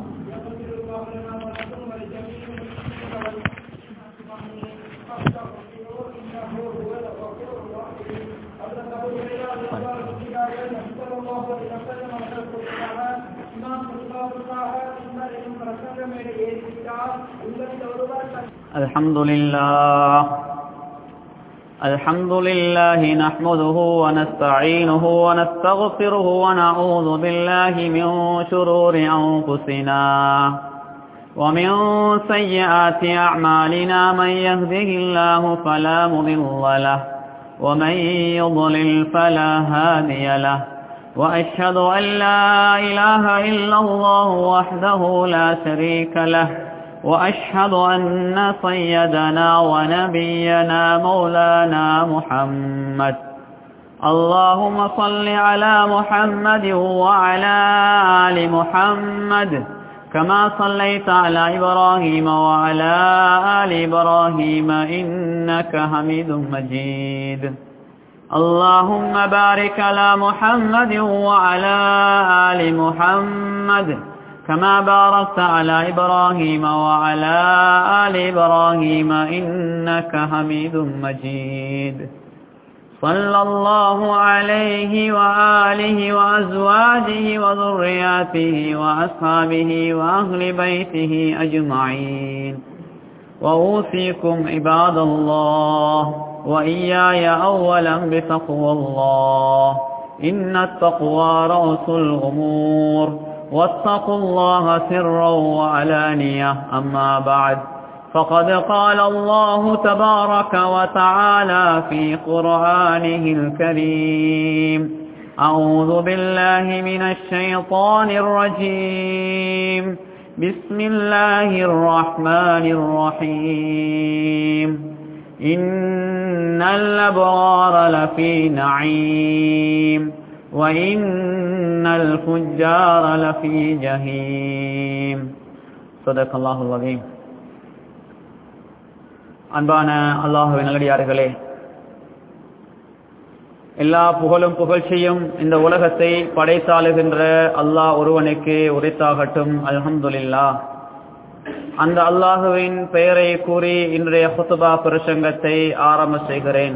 يغفر الله لنا ولكم ولجميع المسلمين والمسلمين فاستغفروه انه هو الغفور الرحيم حضرت ابو هريره رضي الله عنه صلى الله عليه وسلم அவர்களுக்காக இமாம் முஸ்லிமுக்காக உங்களிடம் பிரசங்கமேடை ஏற்பட்டார் உங்களில் ஒருவர் தன் الحمد لله الحمد لله نحمده ونستعينه ونستغفره ونعوذ بالله من شرور أنفسنا ومن سيئات أعمالنا من يهده الله فلا مضل له ومن يضلل فلا هادي له وأشهد أن لا إله إلا الله وحده لا شريك له وأشهد أن سيدنا ونبينا مولانا محمد اللهم صل على محمد وعلى آل محمد كما صليت على إبراهيم وعلى آل إبراهيم إنك حميد مجيد اللهم بارك على محمد وعلى آل محمد كما باركت على إبراهيم وعلى آل إبراهيم إنك حميد مجيد صلى الله عليه وآله وأزواجه وذرياته وأصحابه وأهل بيته أجمعين وأوصيكم عباد الله وإياي أولا بتقوى الله إن التقوى رأس الأمور واتقوا الله سرا وعلانية أما بعد فقد قال الله تبارك وتعالى في قرآنه الكريم أعوذ بالله من الشيطان الرجيم بسم الله الرحمن الرحيم إن الأبرار لفي نعيم وإن الفجار لفي جهيم صدق الله العظيم அன்பான அல்லாஹுவின் நல்லடியார்களே எல்லா புகழும் புகழ்ச்சியும் இந்த உலகத்தை படைத்தாளுகின்ற அல்லாஹ் ஒருவனுக்கு உரித்தாகட்டும் அல்ஹம்துலில்லா அந்த அல்லாஹுவின் பெயரை கூறி இன்றைய ஹுத்துபா பிரசங்கத்தை ஆரம்ப செய்கிறேன்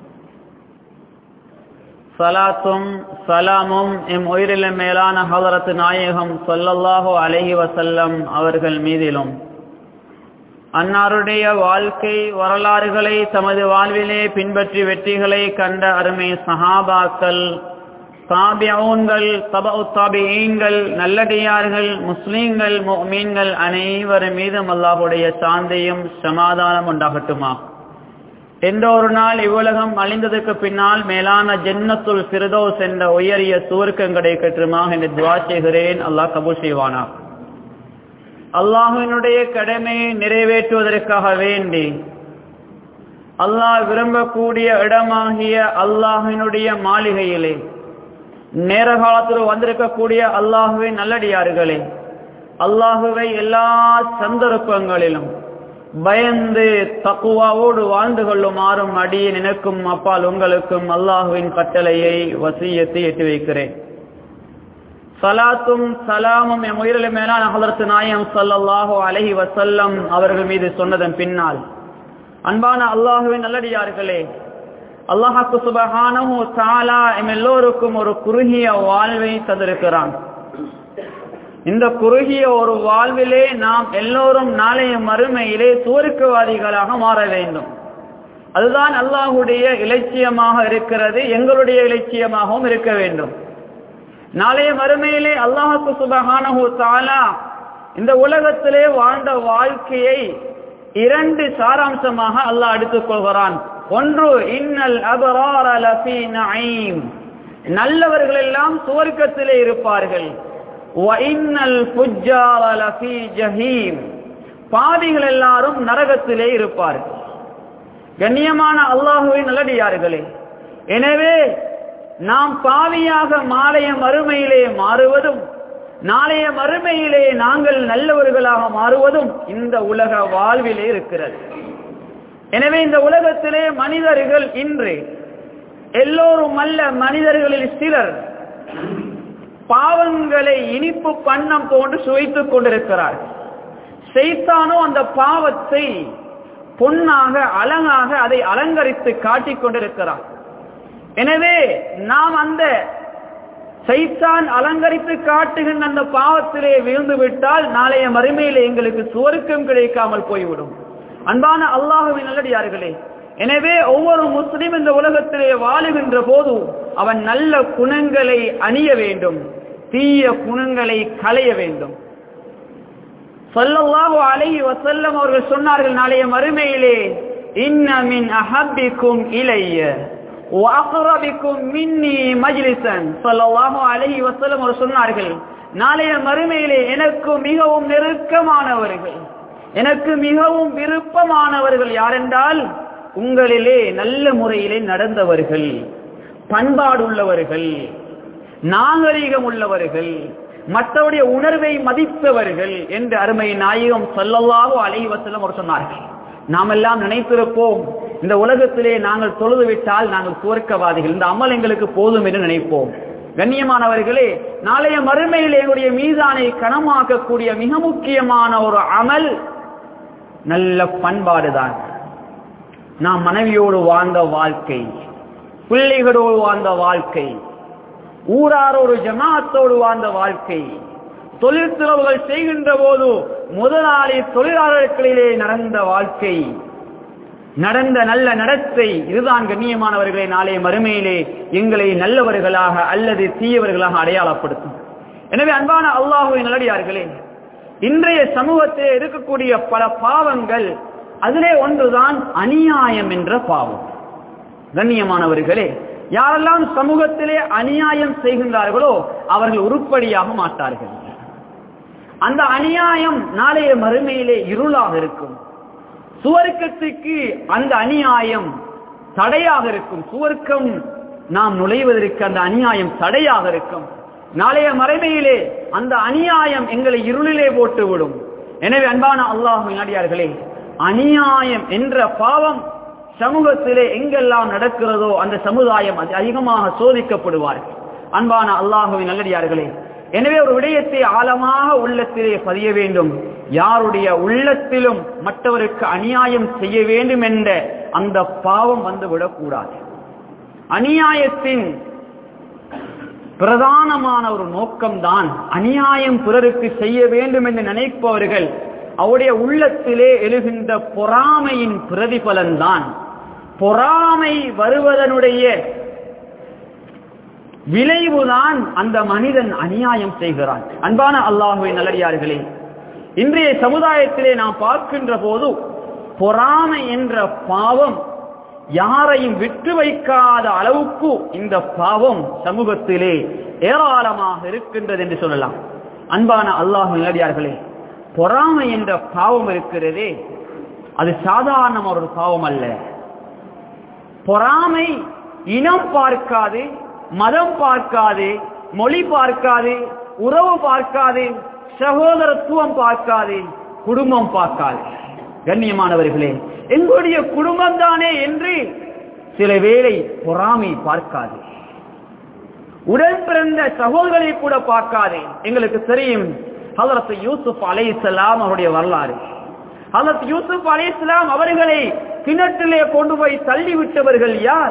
சலாத்தும் சலாமும் எம் உயிரில மேலான ஹலரத்து நாயகம் சொல்லல்லாஹோ அலஹி வசல்லம் அவர்கள் மீதிலும் அன்னாருடைய வாழ்க்கை வரலாறுகளை தமது வாழ்விலே பின்பற்றி வெற்றிகளை கண்ட அருமை சஹாபாக்கள் தாபியவுன்கள் தபு தாபியீன்கள் நல்லடியார்கள் முஸ்லீம்கள் மீன்கள் அனைவரும் மீதும் அல்லாஹுடைய சாந்தியும் சமாதானம் உண்டாகட்டுமா என்ற ஒரு நாள் இவ்வுலகம் அழிந்ததுக்கு பின்னால் மேலான ஜென்னத்துல் சிறுதோஸ் என்ற உயரிய சுவர்க்கம் கிடைக்கட்டுமா என்று துவா செய்கிறேன் அல்லாஹ் கபூல் செய்வானா அல்லாஹினுடைய கடமையை நிறைவேற்றுவதற்காக வேண்டி அல்லாஹ் விரும்பக்கூடிய இடமாகிய அல்லாஹினுடைய மாளிகையிலே நேர காலத்தில் வந்திருக்கக்கூடிய அல்லாஹுவின் நல்லடியார்களே அல்லாஹுவை எல்லா சந்தர்ப்பங்களிலும் பயந்து தக்குவாவோடு வாழ்ந்து கொள்ளுமாறும் அடியே நினைக்கும் அப்பால் உங்களுக்கும் அல்லாஹுவின் கட்டளையை வசியத்தை எட்டி வைக்கிறேன் சலாத்தும் சலாமும் எம் உயிரில மேலான ஹலரத்து நாயம் சல்லாஹோ அலஹி வசல்லம் அவர்கள் மீது சொன்னதன் பின்னால் அன்பான அல்லாஹுவின் நல்லடியார்களே அல்லாஹாக்கு சுபஹானஹு தாலா எம் எல்லோருக்கும் ஒரு குறுகிய வாழ்வை தந்திருக்கிறான் இந்த குறுகிய ஒரு வாழ்விலே நாம் எல்லோரும் நாளைய மறுமையிலே சுவருக்குவாதிகளாக மாற வேண்டும் அதுதான் அல்லாஹுடைய இலட்சியமாக இருக்கிறது எங்களுடைய இலட்சியமாகவும் இருக்க வேண்டும் நாளைய மறுமையிலே அல்லாஹுக்கு சுபஹானஹு தாலா இந்த உலகத்திலே வாழ்ந்த வாழ்க்கையை இரண்டு சாராம்சமாக அல்லாஹ் எடுத்துக் கொள்கிறான் ஒன்று இன்னல் அபரார லஃபி நஈம் நல்லவர்கள் எல்லாம் சுவர்க்கத்திலே இருப்பார்கள் பாதிகள் எல்லாரும் நரகத்திலே இருப்பார்கள் கண்ணியமான அல்லாஹுவின் நல்லடியார்களே எனவே நாம் பாவியாக மாலைய மறுமையிலே மாறுவதும் நாளைய மறுமையிலே நாங்கள் நல்லவர்களாக மாறுவதும் இந்த உலக வாழ்விலே இருக்கிறது எனவே இந்த உலகத்திலே மனிதர்கள் இன்று எல்லோரும் அல்ல மனிதர்களில் சிலர் பாவங்களை இனிப்பு பண்ணம் போன்று சுவைத்துக் கொண்டிருக்கிறார்கள் செய்தானோ அந்த பாவத்தை பொன்னாக அழகாக அதை அலங்கரித்து காட்டிக் கொண்டிருக்கிறார் எனவே நாம் அந்த சைத்தான் அலங்கரித்து காட்டுகின்ற அந்த பாவத்திலே விழுந்து விட்டால் நாளைய மறுமையிலே எங்களுக்கு சுவருக்கம் கிடைக்காமல் போய்விடும் அன்பான அல்லாஹுவின் நல்லடியார்களே எனவே ஒவ்வொரு முஸ்லிம் இந்த உலகத்திலே வாழுகின்ற போது அவன் நல்ல குணங்களை அணிய வேண்டும் தீய குணங்களை களைய வேண்டும் சொல்லல்லாஹு அலைஹி வசல்லம் அவர்கள் சொன்னார்கள் நாளைய மறுமையிலே இன்ன மின் அஹப்பிக்கும் இலைய வஅக்ரபிக்கும் மின்னி மஜ்லிசன் ஸல்லல்லாஹு அலைஹி வஸல்லம் அவர் சொன்னார்கள் நாளைய மறுமையிலே எனக்கு மிகவும் நெருக்கமானவர்கள் எனக்கு மிகவும் விருப்பமானவர்கள் யாரென்றால் உங்களிலே நல்ல முறையிலே நடந்தவர்கள் பண்பாடுள்ளவர்கள் நாகரிகம் உள்ளவர்கள் மற்றவருடைய உணர்வை மதித்தவர்கள் என்று அருமை நாயகம் சொல்லல்லாஹோ அலைவசலம் அவர் சொன்னார்கள் நாம் எல்லாம் நினைத்திருப்போம் இந்த உலகத்திலே நாங்கள் தொழுது விட்டால் நாங்கள் சுவர்க்கவாதிகள் இந்த அமல் எங்களுக்கு போதும் என்று நினைப்போம் கண்ணியமானவர்களே நாளைய மறுமையில் எங்களுடைய மீதானை கனமாக்கக்கூடிய மிக முக்கியமான ஒரு அமல் நல்ல பண்பாடுதான் நாம் மனைவியோடு வாழ்ந்த வாழ்க்கை பிள்ளைகளோடு வாழ்ந்த வாழ்க்கை ஊராரோடு ஜமாத்தோடு வாழ்ந்த வாழ்க்கை தொழில் துறவுகள் செய்கின்ற போது முதலாளி தொழிலாளர்களிலே நடந்த வாழ்க்கை நடந்த நல்ல நடத்தை இதுதான் கண்ணியமானவர்களை நாளைய மறுமையிலே எங்களை நல்லவர்களாக அல்லது தீயவர்களாக அடையாளப்படுத்தும் எனவே அன்பான அல்லாஹுவின் நல்லடியார்களே இன்றைய சமூகத்திலே இருக்கக்கூடிய பல பாவங்கள் அதிலே ஒன்றுதான் அநியாயம் என்ற பாவம் கண்ணியமானவர்களே யாரெல்லாம் சமூகத்திலே அநியாயம் செய்கின்றார்களோ அவர்கள் உருப்படியாக மாட்டார்கள் அந்த அநியாயம் நாளைய மறுமையிலே இருளாக இருக்கும் சுவர்க்கத்துக்கு அந்த அநியாயம் தடையாக இருக்கும் சுவர்க்கம் நாம் நுழைவதற்கு அந்த அநியாயம் தடையாக இருக்கும் நாளைய மறைமையிலே அந்த அநியாயம் எங்களை இருளிலே போட்டுவிடும் எனவே அன்பான அல்லாஹு நடிகார்களே அநியாயம் என்ற பாவம் சமூகத்திலே எங்கெல்லாம் நடக்கிறதோ அந்த சமுதாயம் அதிகமாக சோதிக்கப்படுவார்கள் அன்பான அல்லாஹுவின் நல்லடியார்களே எனவே ஒரு விடயத்தை ஆழமாக உள்ளத்திலே பதிய வேண்டும் யாருடைய உள்ளத்திலும் மற்றவருக்கு அநியாயம் செய்ய வேண்டும் என்ற அந்த பாவம் வந்து விடக்கூடாது அநியாயத்தின் பிரதானமான ஒரு நோக்கம்தான் அநியாயம் பிறருக்கு செய்ய வேண்டும் என்று நினைப்பவர்கள் அவருடைய உள்ளத்திலே எழுகின்ற பொறாமையின் பிரதிபலன்தான் பொறாமை வருவதனுடைய விளைவுதான் அந்த மனிதன் அநியாயம் செய்கிறான் அன்பான அல்லாஹுவை நல்லடியார்களே இன்றைய சமுதாயத்திலே நாம் பார்க்கின்ற போது பொறாமை என்ற பாவம் யாரையும் விட்டு வைக்காத அளவுக்கு இந்த பாவம் சமூகத்திலே ஏராளமாக இருக்கின்றது என்று சொல்லலாம் அன்பான அல்லாஹு நல்லடியார்களே பொறாமை என்ற பாவம் இருக்கிறதே அது சாதாரண ஒரு பாவம் அல்ல பொறாமை இனம் பார்க்காது மதம் பார்க்காது மொழி பார்க்காது உறவு பார்க்காது சகோதரத்துவம் பார்க்காது குடும்பம் பார்க்காது கண்ணியமானவர்களே எங்களுடைய குடும்பம் தானே என்று சில வேளை பொறாமை பார்க்காது உடன் பிறந்த சகோதரரை கூட பார்க்காது எங்களுக்கு தெரியும் ஹதரத் யூசுப் அலை இஸ்லாம் அவருடைய வரலாறு ஹதரத் யூசுப் அலை இஸ்லாம் அவர்களை கிணற்றிலே கொண்டு போய் தள்ளி விட்டவர்கள் யார்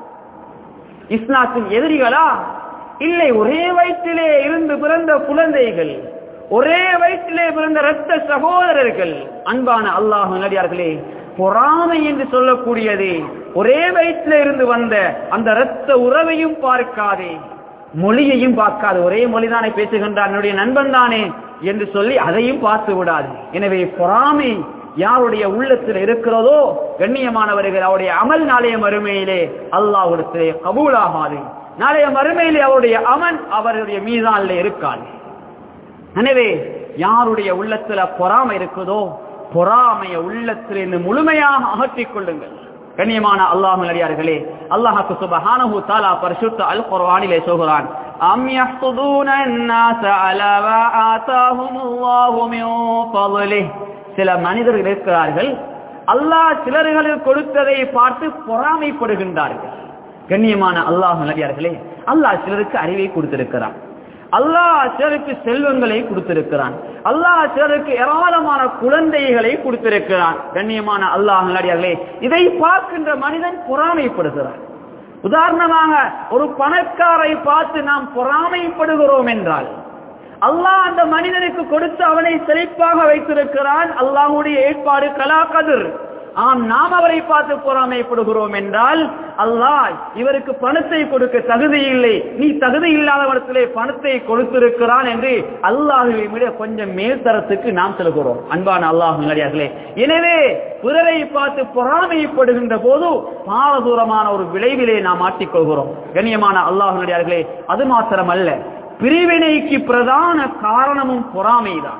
இஸ்லாத்தின் எதிரிகளா இல்லை ஒரே வயிற்றிலே இருந்து பிறந்த குழந்தைகள் ஒரே வயிற்றிலே பிறந்த இரத்த சகோதரர்கள் அன்பான அல்லாஹ் நடிகார்களே பொறாமை என்று சொல்லக்கூடியது ஒரே வயிற்றிலே இருந்து வந்த அந்த இரத்த உறவையும் பார்க்காதே மொழியையும் பார்க்காது ஒரே மொழிதானே பேசுகின்றார் என்னுடைய நண்பன் தானே என்று சொல்லி அதையும் பார்த்து விடாது எனவே பொறாமை யாருடைய உள்ளத்தில் இருக்கிறதோ கண்ணியமானவர்கள் அவருடைய அமல் நாளைய மறுமையிலே அல்லாஹ்விடத்திலே கபூலாகாது நாளைய மறுமையிலே அவருடைய அமன் அவருடைய மீதானில் இருக்காது எனவே யாருடைய உள்ளத்துல பொறாமை இருக்குதோ பொறாமைய உள்ளத்திலிருந்து முழுமையாக அகற்றிக் கொள்ளுங்கள் கண்ணியமான அல்லாஹ் நடிகார்களே அல்லாஹாக்கு சுபஹானஹு தாலா பரிசுத்த அல் குர்ஆனிலே சொல்கிறான் அம் யஹ்துதூன الناس على ما آتاهم الله من فضله சில மனிதர்கள் இருக்கிறார்கள் அல்லாஹ் சிலர்களுக்கு கொடுத்ததை பார்த்து பொறாமைப்படுகின்றார்கள் கண்ணியமான அல்லாஹ் நடிகார்களே அல்லாஹ் சிலருக்கு அறிவை கொடுத்திருக்கிறான் அல்லாஹ் சிலருக்கு செல்வங்களை கொடுத்திருக்கிறான் அல்லாஹ் சிலருக்கு ஏராளமான குழந்தைகளை கொடுத்திருக்கிறான் கண்ணியமான அல்லாஹ் நல்லடியார்களே இதை பார்க்கின்ற மனிதன் பொறாமைப்படுகிறான் உதாரணமாக ஒரு பணக்காரை பார்த்து நாம் பொறாமைப்படுகிறோம் என்றால் அல்லாஹ் அந்த மனிதனுக்கு கொடுத்து அவனை செழிப்பாக வைத்திருக்கிறான் அல்லாஹுடைய ஏற்பாடு கலா கதிர் ஆம் நாம் அவரை பார்த்து பொறாமைப்படுகிறோம் என்றால் அல்லாஹ் இவருக்கு பணத்தை கொடுக்க தகுதி இல்லை நீ தகுதி இல்லாதவரத்திலே பணத்தை கொடுத்திருக்கிறான் என்று அல்லாஹுவை விட கொஞ்சம் மேல்தரத்துக்கு நாம் செல்கிறோம் அன்பான அல்லாஹ் நல்லடியார்களே எனவே பிறரை பார்த்து பொறாமைப்படுகின்ற போது பாரதூரமான ஒரு விளைவிலே நாம் மாட்டிக்கொள்கிறோம் கண்ணியமான அல்லாஹ் நல்லடியார்களே அது மாத்திரமல்ல பிரிவினைக்கு பிரதான காரணமும் பொறாமைதான்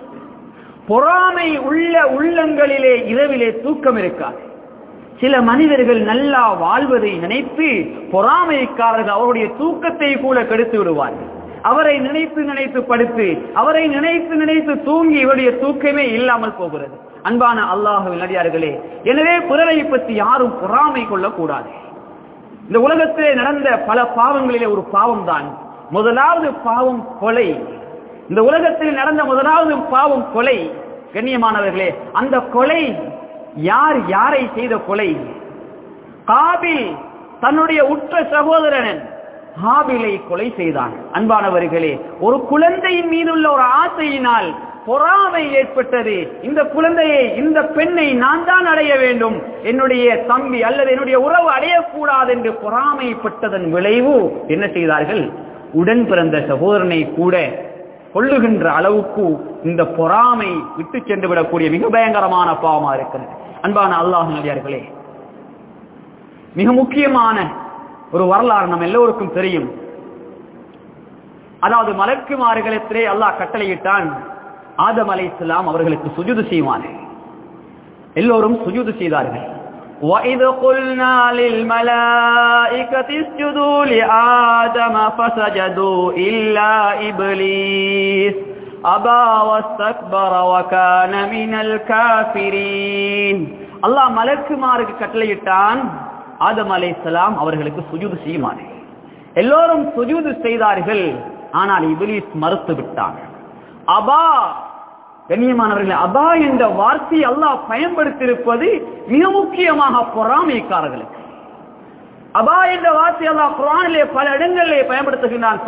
பொறாமை உள்ள உள்ளங்களிலே இரவிலே தூக்கம் இருக்காது சில மனிதர்கள் நல்லா வாழ்வதை நினைத்து பொறாமைக்காரர்கள் அவருடைய தூக்கத்தை கூட கெடுத்து விடுவார்கள் அவரை நினைத்து நினைத்து படுத்து அவரை நினைத்து நினைத்து தூங்கி இவருடைய தூக்கமே இல்லாமல் போகிறது அன்பான அல்லாஹுவின் நடிகார்களே எனவே பிறரை பற்றி யாரும் பொறாமை கொள்ளக்கூடாது இந்த உலகத்திலே நடந்த பல பாவங்களிலே ஒரு பாவம் தான் முதலாவது பாவம் கொலை இந்த உலகத்தில் நடந்த முதலாவது பாவம் கொலை கண்ணியமானவர்களே அந்த கொலை யார் யாரை செய்த கொலை காபில் தன்னுடைய உற்ற சகோதரன் ஹாபிலை கொலை செய்தான் அன்பானவர்களே ஒரு குழந்தையின் மீதுள்ள ஒரு ஆசையினால் பொறாமை ஏற்பட்டது இந்த குழந்தையை இந்த பெண்ணை நான் தான் அடைய வேண்டும் என்னுடைய தம்பி அல்லது என்னுடைய உறவு அடையக்கூடாது என்று பொறாமைப்பட்டதன் விளைவு என்ன செய்தார்கள் உடன் பிறந்த சகோதரனை கூட கொள்ளுகின்ற அளவுக்கு இந்த பொறாமை விட்டு சென்று விடக்கூடிய மிக பயங்கரமான பாவமா இருக்கிறது அன்பான அல்லாஹ் நடிகார்களே மிக முக்கியமான ஒரு வரலாறு நம்ம எல்லோருக்கும் தெரியும் அதாவது மலக்குமார்களிடத்திலே அல்லாஹ் கட்டளையிட்டான் ஆதம் அலை இஸ்லாம் அவர்களுக்கு சுஜுது செய்வார்கள் எல்லோரும் சுஜுது செய்தார்கள் وَإِذْ قُلْنَا لِلْمَلَائِكَةِ اسْجُدُوا لِآدَمَ فَسَجَدُوا إِلَّا إِبْلِيسَ أَبَى وَاسْتَكْبَرَ وَكَانَ مِنَ الْكَافِرِينَ அல்லாஹ் மலக்குமாருக்கு கட்டளையிட்டான் ஆதம் அலைஹிஸ்ஸலாம் அவர்களுக்கு சுஜூது செய்யுமாறு எல்லோரும் சுஜூது செய்தார்கள் ஆனால் இபிலிஸ் மறுத்து விட்டான் அபா கண்ணியமானவர்களே அபா என்ற வார்த்தை அல்லாஹ் பயன்படுத்தியிருப்பது மிக முக்கியமாக பொறாமைக்காரர்களுக்கு அபா என்ற வார்த்தை அல்லாஹ் குரானிலே பல இடங்களிலே பயன்படுத்துகின்றான்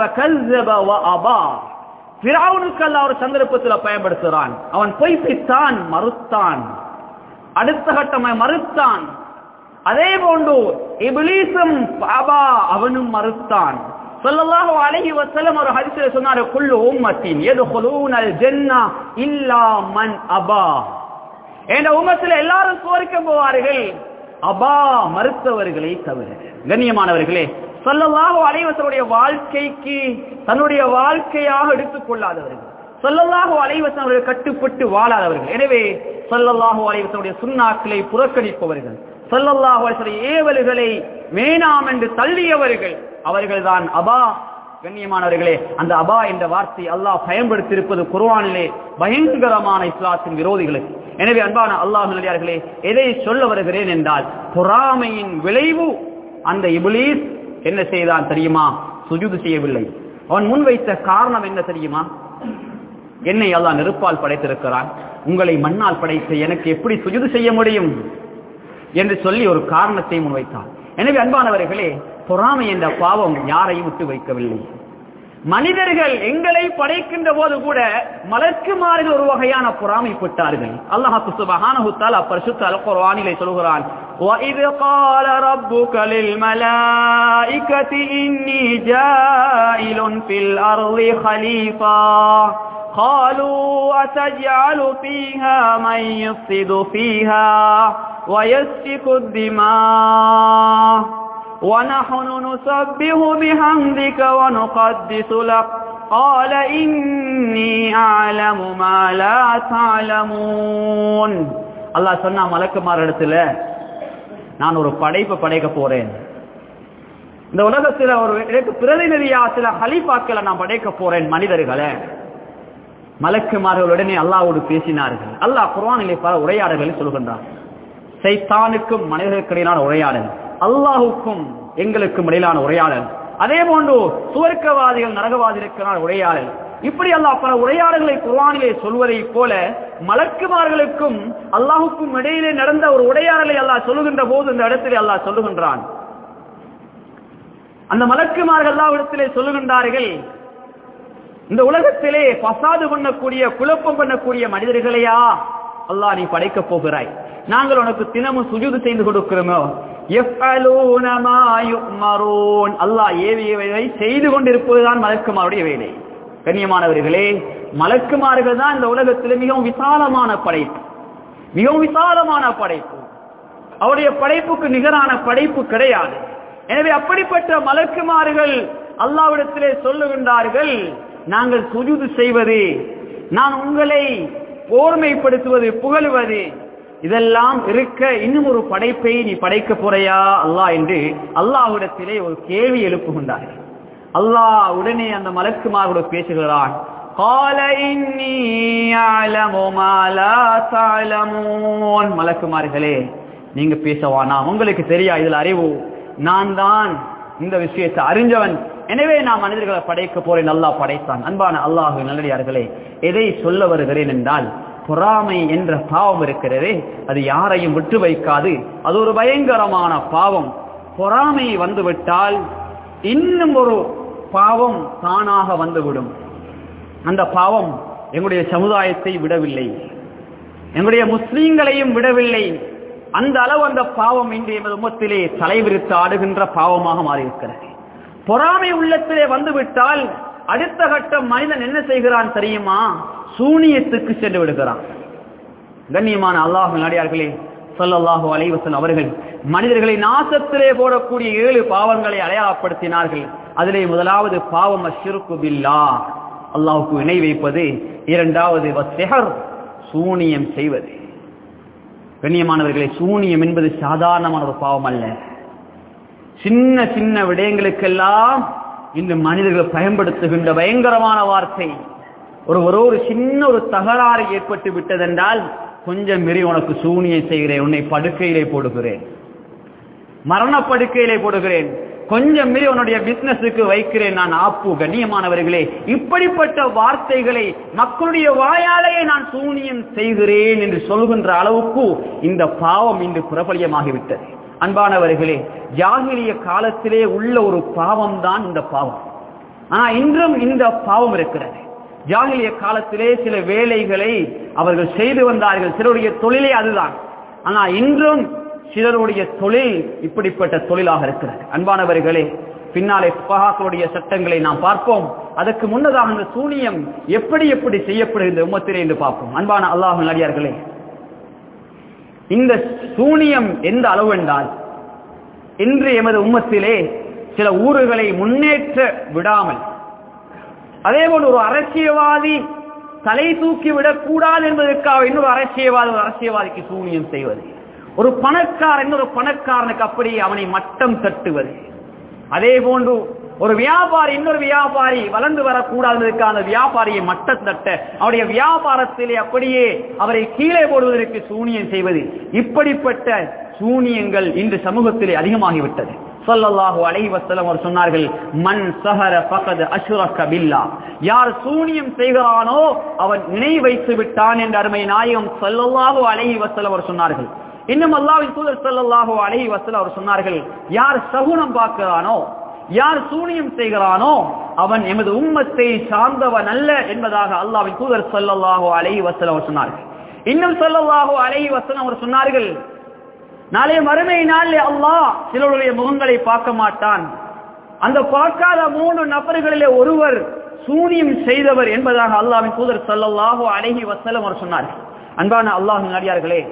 அபா பிராவுனுக்கு அல்லாஹ் ஒரு சந்தர்ப்பத்தில் பயன்படுத்துகிறான் அவன் பொய்ப்பித்தான் மறுத்தான் அடுத்த கட்டமாய் மறுத்தான் அதே போன்று இபிலீசும் பாபா அவனும் மறுத்தான் ஸல்லல்லாஹு அலைஹி வஸல்லம் ஒரு ஹதீஸில் சொன்னார் குல்லு உம்மத்தின் யதுகுலூனல் ஜன்னah இல்லா மன் அபா என்ற உம்மத்தில் எல்லாரும் சுவர்க்கம் போவார்கள் அபா மறுத்தவர்களை தவிர கண்ணியமானவர்களே ஸல்லல்லாஹு அலைஹி வஸல்லுடைய வாழ்க்கைக்கு தன்னுடைய வாழ்க்கையாக எடுத்துக் கொள்ளாதவர்கள் ஸல்லல்லாஹு அலைஹி வஸல்லம் அவர்கள் கட்டுப்பட்டு வாழாதவர்கள் எனவே ஸல்லல்லாஹு அலைஹி வஸல்லுடைய சுன்னாக்களை புறக்கணிப்பவர்கள் ஸல்லல்லாஹு அலைஹி வஸல்லம் ஏவல்களை வேணாம் என்று தள்ளியவர்கள் அவர்கள்தான் அபா கண்ணியமானவர்களே அந்த அபா என்ற வார்த்தை அல்லாஹ் பயன்படுத்தியிருப்பது குர்ஆனிலே பயங்கரமான இஸ்லாத்தின் விரோதிகளுக்கு எனவே அன்பான அல்லாஹ் நல்லடியார்களே எதை சொல்ல வருகிறேன் என்றால் பொறாமையின் விளைவு அந்த இபிலீஸ் என்ன செய்தான் தெரியுமா சுஜூது செய்யவில்லை அவன் முன்வைத்த காரணம் என்ன தெரியுமா என்னை அல்லாஹ் நெருப்பால் படைத்திருக்கிறான் உங்களை மண்ணால் படைத்து எனக்கு எப்படி சுஜூது செய்ய முடியும் என்று சொல்லி ஒரு காரணத்தை முன்வைத்தான் எனவே அன்பானவர்களே பொறாமை என்ற பாவம் யாரையும் விட்டு வைக்கவில்லை மனிதர்கள் எங்களை படைக்கின்ற போது கூட மலர்க்குமாறு ஒரு வகையான பொறாமைப்பட்டார்கள் அல்லாஹு சுபஹானஹு தஆலா பரிசுத்த அல் குர்ஆனிலே சொல்கிறான் وَإِذْ قَالَ رَبُّكَ لِلْمَلَائِكَةِ إِنِّي جَاعِلٌ فِي الْأَرْضِ خَلِيفَةً قالوا أتجعل فيها من يفسد فيها ويسفك الدماء ونحن نسبه بحمدك ونقدس لك قال إني أعلم ما لا تعلمون الله சொன்னா மலக்குமார் இடத்துல நான் ஒரு படைப்பு படைக்க போறேன் இந்த உலகத்துல ஒரு எனக்கு பிரதிநிதியா சில ஹலிஃபாக்களை நான் படைக்க போறேன் மனிதர்களை மலக்குமார்கள் உடனே அல்லாவோடு பேசினார்கள் அல்லாஹ் குர்ஆனிலே பல உரையாடல்களை சொல்கின்றார் சைத்தானுக்கும் மனிதர்களுக்கு இடையிலான உரையாடல் அல்லாஹுக்கும் எங்களுக்கும் இடையிலான உரையாடல் அதே போன்று சுவர்க்கவாதிகள் நரகவாதிகளுக்கான உரையாடல் இப்படி அல்லாஹ் பல உரையாடல்களை குர்ஆனிலே சொல்வதை போல மலக்குமார்களுக்கும் அல்லாஹுக்கும் இடையிலே நடந்த ஒரு உரையாடலை அல்லாஹ் சொல்லுகின்ற போது இந்த இடத்திலே அல்லாஹ் சொல்லுகின்றான் அந்த மலக்குமார்கள் அல்லாவிடத்திலே சொல்லுகின்றார்கள் இந்த உலகத்திலே பசாது பண்ணக்கூடிய குழப்பம் பண்ணக்கூடிய மனிதர்களையா அல்லாஹ் நீ படைக்க போகிறாய் நாங்கள் உனக்கு தினமும் சுஜூது செய்து கொடுக்கிறோமோ يَفْعَلُونَ مَا يُؤْمَرُونَ அல்லாஹ் ஏவியவை செய்து கொண்டிருப்பதுதான் மலக்குமாருடைய வேலை கண்ணியமானவர்களே மலக்குமார்கள் தான் இந்த உலகத்தில் மிகவும் விசாலமான படைப்பு மிகவும் விசாலமான படைப்பு அவருடைய படைப்புக்கு நிகரான படைப்பு கிடையாது எனவே அப்படிப்பட்ட மலக்குமார்கள் அல்லாவிடத்திலே சொல்லுகின்றார்கள் நாங்கள் சுஜூது செய்வது நான் உங்களை ஓர்மைப்படுத்துவது புகழுவது இதெல்லாம் இருக்க இன்னும் ஒரு படைப்பை நீ படைக்க போறையா அல்லாஹ் என்று அல்லாஹ்விடத்திலே ஒரு கேள்வி எழுப்புகின்றார்கள் அல்லாஹ் உடனே அந்த மலக்குமாரோடு பேசுகிறான் قال إني أعلم ما لا تعلمون மலக்குமார்களே நீங்க பேசவானா உங்களுக்கு தெரியா இதுல அறிவு நான் தான் இந்த விஷயத்தை அறிஞ்சவன் எனவே நான் மனிதர்களை படைக்க போறேன் அல்லாஹ் படைத்தான் அன்பான அல்லாஹ் நல்லடியார்களே எதை சொல்ல வருகிறேன் என்றால் பொறாமை என்ற பாவம் இருக்கிறதே அது யாரையும் விட்டு வைக்காது அது ஒரு பயங்கரமான பாவம் பொறாமை வந்துவிட்டால் இன்னும் ஒரு பாவம் தானாக வந்துவிடும் அந்த பாவம் எங்களுடைய சமுதாயத்தை விடவில்லை எங்களுடைய முஸ்லீம்களையும் விடவில்லை அந்த அளவு அந்த பாவம் இன்று எமது உம்மத்திலே தலைவிரித்து ஆடுகின்ற பாவமாக மாறியிருக்கிறது பொறாமை உள்ளத்திலே வந்துவிட்டால் அடுத்த கட்டம் மனிதன் என்ன செய்கிறான் தெரியுமா சூனியத்துக்கு சென்று விடுகிறான் கண்ணியமான அல்லாஹ் நடிகார்களே சொல்லல்லாஹு அலைவசன் அவர்கள் மனிதர்களை நாசத்திலே போடக்கூடிய ஏழு பாவங்களை அடையாளப்படுத்தினார்கள் அதிலே முதலாவது பாவம் அஷ்ருக்கு பில்லா அல்லாஹுக்கு இணை வைப்பது இரண்டாவது வசெஹர் சூனியம் செய்வது கண்ணியமானவர்களே சூனியம் என்பது சாதாரணமான ஒரு பாவம் அல்ல சின்ன சின்ன விடயங்களுக்கெல்லாம் இந்த மனிதர்கள் பயன்படுத்துகின்ற பயங்கரமான வார்த்தை ஒரு ஒரு ஒரு சின்ன ஒரு தகராறு ஏற்பட்டு விட்டதென்றால் கொஞ்சம் மீறி உனக்கு சூனியம் செய்கிறேன் உன்னை படுக்கையிலே போடுகிறேன் மரண படுக்கையிலே போடுகிறேன் கொஞ்சம் மீறி உன்னுடைய பிசினஸுக்கு வைக்கிறேன் நான் ஆப்பு கண்ணியமானவர்களே இப்படிப்பட்ட வார்த்தைகளை மக்களுடைய வாயாலேயே நான் சூனியம் செய்கிறேன் என்று சொல்கின்ற அளவுக்கு இந்த பாவம் இன்று பிரபலியமாகிவிட்டது அன்பானவர்களே ஜாகிலிய காலத்திலே உள்ள ஒரு பாவம் தான் இந்த பாவம் ஆனா இன்றும் இந்த பாவம் இருக்கிறது ஜாகிலிய காலத்திலே சில வேலைகளை அவர்கள் செய்து வந்தார்கள் சிலருடைய தொழிலே அதுதான் ஆனா இன்றும் சிலருடைய தொழில் இப்படிப்பட்ட தொழிலாக இருக்கிறது அன்பானவர்களே பின்னாலே புகாக்களுடைய சட்டங்களை நாம் பார்ப்போம் அதற்கு முன்னதாக அந்த சூனியம் எப்படி எப்படி செய்யப்படுகின்ற உம்மத்திலே என்று பார்ப்போம் அன்பான அல்லாஹ் நடிகார்களே இந்த சூனியம் எந்த அளவு என்றால் இன்று எமது உம்மத்திலே சில ஊர்களை முன்னேற்ற விடாமல் அதேபோல் ஒரு அரசியல்வாதி தலை தூக்கி விடக்கூடாது என்பதற்காக இன்னொரு அரசியல்வாதி ஒரு அரசியல்வாதிக்கு சூனியம் செய்வது ஒரு பணக்காரன் இன்னொரு பணக்காரனுக்கு அப்படி அவனை மட்டம் தட்டுவது அதே போன்று ஒரு வியாபாரி இன்னொரு வியாபாரி வளர்ந்து வரக்கூடாததற்கான வியாபாரியை மட்டம் தட்ட அவருடைய வியாபாரத்திலே அப்படியே அவரை கீழே போடுவதற்கு சூனியம் செய்வது இப்படிப்பட்ட சூனியங்கள் இன்று சமூகத்திலே அதிகமாகிவிட்டது சொல்லல்லாஹு அலைஹி வஸல்லம் அவர் சொன்னார்கள் மன் சஹர ஃபகத் அஷ்ரக பில்லா யார் சூனியம் செய்கிறானோ அவன் இணை வைத்து விட்டான் என்ற அருமை நாயகம் ஸல்லல்லாஹு அலைஹி வஸல்லம் அவர் சொன்னார்கள் இன்னும் அல்லாஹ்வின் தூதர் ஸல்லல்லாஹு அலைஹி வஸல்லம் அவர் சொன்னார்கள் யார் சகுனம் பார்க்கிறானோ யார் சூனியம் செய்கிறானோ அவன் எமது உம்மத்தை சார்ந்தவன் அல்ல என்பதாக அல்லாஹ்வின் தூதர் ஸல்லல்லாஹு அலைஹி வஸல்லம் அவர் சொன்னார்கள் இன்னும் ஸல்லல்லாஹு அலைஹி வஸல்லம் அவர் சொன்னார்கள் நாளைய மறுமை நாளில் அல்லாஹ் சிலருடைய முகங்களை பார்க்க மாட்டான் அந்த பார்க்காத மூணு நபர்களிலே ஒருவர் சூனியம் செய்தவர் என்பதாக அல்லாஹ்வின் தூதர் ஸல்லல்லாஹு அலைஹி வஸல்லம் அவர் சொன்னார்கள் அன்பான அல்லாஹ்வின் அடியார்களே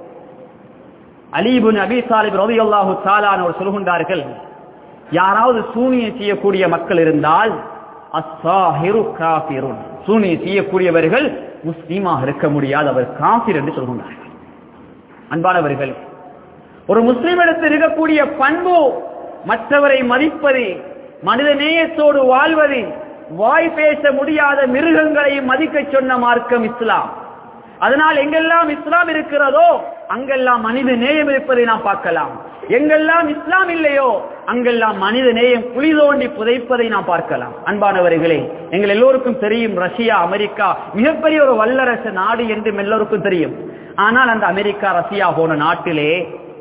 அலீபுன் அபி சாலிப் ரலியல்லாஹு தஆலான் அவர் சொல்கின்றார்கள் யாராவது சூனியம் செய்யக்கூடிய மக்கள் இருந்தால் அஸ்ஸாஹிரு காஃபிருன் சூனியம் செய்யக்கூடியவர்கள் முஸ்லீமாக இருக்க முடியாது அவர் காஃபிர் என்று சொல்கின்றார்கள் அன்பானவர்கள் ஒரு முஸ்லிமிடத்தில் இருக்கக்கூடிய பண்பு மற்றவரை மதிப்பது மனித நேயத்தோடு வாழ்வது வாய் பேச முடியாத மிருகங்களை மதிக்க சொன்ன மார்க்கம் இஸ்லாம் அதனால் எங்கெல்லாம் இஸ்லாம் இருக்கிறதோ அங்கெல்லாம் மனித நேயம் இருப்பதை நாம் பார்க்கலாம் எங்கெல்லாம் இஸ்லாம் இல்லையோ அங்கெல்லாம் மனித நேயம் குழி தோண்டி புதைப்பதை நாம் பார்க்கலாம் அன்பானவர்களே எங்கள் எல்லோருக்கும் தெரியும் ரஷ்யா அமெரிக்கா மிகப்பெரிய ஒரு வல்லரசு நாடு என்று எல்லோருக்கும் தெரியும் ஆனால் அந்த அமெரிக்கா ரஷ்யா போன நாட்டிலே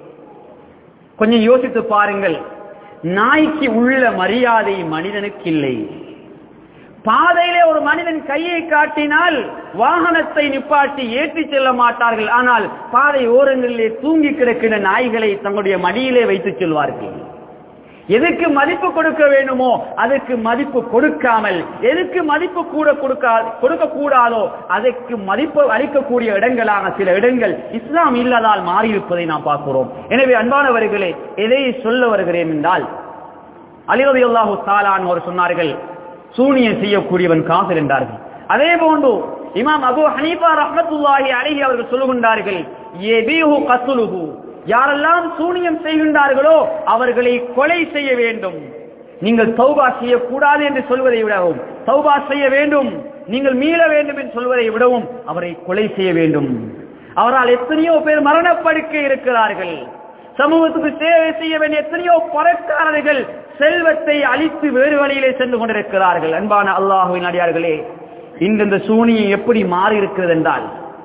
கொஞ்சம் யோசித்து பாருங்கள் நாய்க்கு உள்ள மரியாதை மனிதனுக்கு இல்லை பாதையிலே ஒரு மனிதன் கையை காட்டினால் வாகனத்தை நிப்பாட்டி ஏற்றி செல்ல மாட்டார்கள் ஆனால் பாதை ஓரங்களிலே தூங்கி கிடக்கிற நாய்களை தங்களுடைய மடியிலே வைத்துச் செல்வார்கள் எதுக்கு மதிப்பு கொடுக்க வேண்டுமோ அதுக்கு மதிப்பு கொடுக்காமல் எதுக்கு மதிப்பு கூட கொடுக்கா கொடுக்க கூடாதோ அதற்கு மதிப்பு அளிக்கக்கூடிய இடங்களான சில இடங்கள் இஸ்லாம் இல்லாதால் மாறியிருப்பதை நாம் பார்க்கிறோம் எனவே அன்பானவர்களே எதை சொல்ல வருகிறேன் என்றால் அலிரதி அல்லாஹு தாலான் அவர் சொன்னார்கள் சூனியம் செய்யக்கூடியவன் காசல் என்றார்கள் அதே போன்று இமாம் அபு ஹனீஃபா ரஹமத்துல்லாஹி அலைஹி அவர்கள் சொல்லுகின்றார்கள் எபிஹு கத்துலுஹு யாரெல்லாம் சூனியம் செய்கின்றார்களோ அவர்களை கொலை செய்ய வேண்டும் நீங்கள் தௌபா செய்யக்கூடாது என்று சொல்வதை விடவும் தௌபா செய்ய வேண்டும் நீங்கள் மீள வேண்டும் என்று சொல்வதை விடவும் அவரை கொலை செய்ய வேண்டும் அவரால் எத்தனையோ பேர் மரணப்படுக்க இருக்கிறார்கள் சமூகத்துக்கு சேவை செய்ய வேண்டிய எத்தனையோ பணக்காரர்கள் செல்வத்தை அழித்து வேறு வழியிலே சென்று கொண்டிருக்கிறார்கள் அன்பான அல்லாஹுவின் அடியார்களே இன்று இந்த சூனியம் எப்படி மாறி இருக்கிறது என்றால்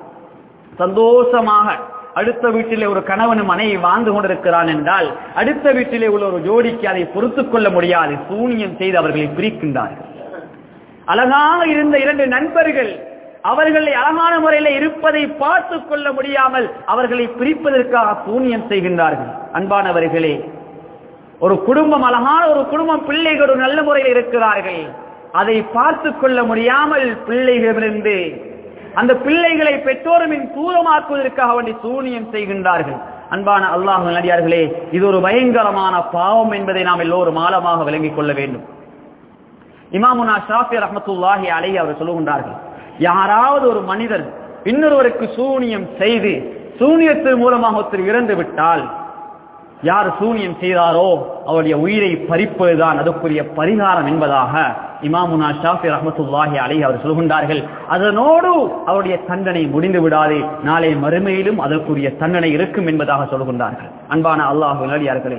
சந்தோஷமாக அடுத்த வீட்டிலே ஒரு கணவனும் மனைவி வாழ்ந்து கொண்டிருக்கிறான் என்றால் அடுத்த வீட்டிலே உள்ள ஒரு ஜோடிக்கு அதை பொறுத்துக் கொள்ள முடியாது சூனியம் செய்து அவர்களை பிரிக்கின்றார்கள் அழகாக இருந்த இரண்டு நண்பர்கள் அவர்களை அழகான முறையில் இருப்பதை பார்த்து கொள்ள முடியாமல் அவர்களை பிரிப்பதற்காக சூனியம் செய்கின்றார்கள் அன்பானவர்களே ஒரு குடும்பம் அழகான ஒரு குடும்பம் பிள்ளைகள் ஒரு நல்ல முறையில் இருக்கிறார்கள் அதை பார்த்து கொள்ள முடியாமல் பிள்ளைகளிலிருந்து அந்த பிள்ளைகளை பெற்றோருமின் தூரமாக்குவதற்காக வேண்டி சூனியம் செய்கின்றார்கள் அன்பான அல்லாஹ் நடிகார்களே இது ஒரு பயங்கரமான பாவம் என்பதை நாம் எல்லோரும் ஆழமாக விளங்கிக் கொள்ள வேண்டும் இமாமுனா ஷாஃபி ரஹமத்துல்லாஹி அலை அவர் சொல்லுகின்றார்கள் யாராவது ஒரு மனிதர் இன்னொருவருக்கு சூனியம் செய்து சூனியத்தின் மூலமாக ஒருத்தர் இறந்து விட்டால் யார் சூனியம் செய்தாரோ அவருடைய உயிரை பறிப்பதுதான் அதற்குரிய பரிகாரம் என்பதாக இமாமுனா ஷாஃபி ரஹமத்துல்லாஹி அலை அவர் சொல்கின்றார்கள் அதனோடு அவருடைய தண்டனை முடிந்து விடாது நாளை மறுமையிலும் அதற்குரிய தண்டனை இருக்கும் என்பதாக சொல்கின்றார்கள் அன்பான அல்லாஹு நடிகார்களே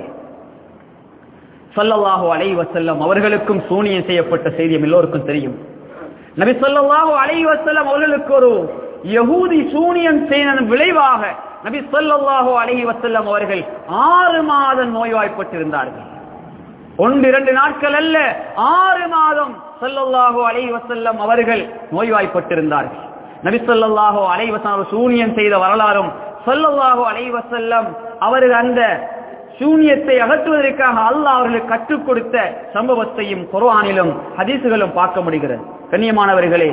சொல்லல்லாஹு அலை வசல்லம் அவர்களுக்கும் சூனியம் செய்யப்பட்ட செய்தியம் எல்லோருக்கும் தெரியும் நபி சொல்லல்லாஹு அலை வசல்லம் அவர்களுக்கு ஒரு யகூதி சூனியம் செய்த விளைவாக நபி சொல்லல்லாஹு அலைஹி வசல்லம் அவர்கள் ஆறு மாதம் நோய்வாய்ப்பட்டிருந்தார்கள் ஒன்று இரண்டு நாட்கள் அல்ல ஆறு மாதம் சொல்லல்லாஹு அலைஹி வசல்லம் அவர்கள் நோய்வாய்ப்பட்டிருந்தார்கள் நபி சொல்லல்லாஹு அலைஹி வசல்லம் சூனியம் செய்த வரலாறும் சொல்லல்லாஹு அலைஹி வசல்லம் அவர்கள் அந்த சூனியத்தை அகற்றுவதற்காக அல்லாஹ் அவர்களுக்கு கற்றுக் கொடுத்த சம்பவத்தையும் குர்ஆனிலும் ஹதீசுகளும் பார்க்க முடிகிறது கண்ணியமானவர்களே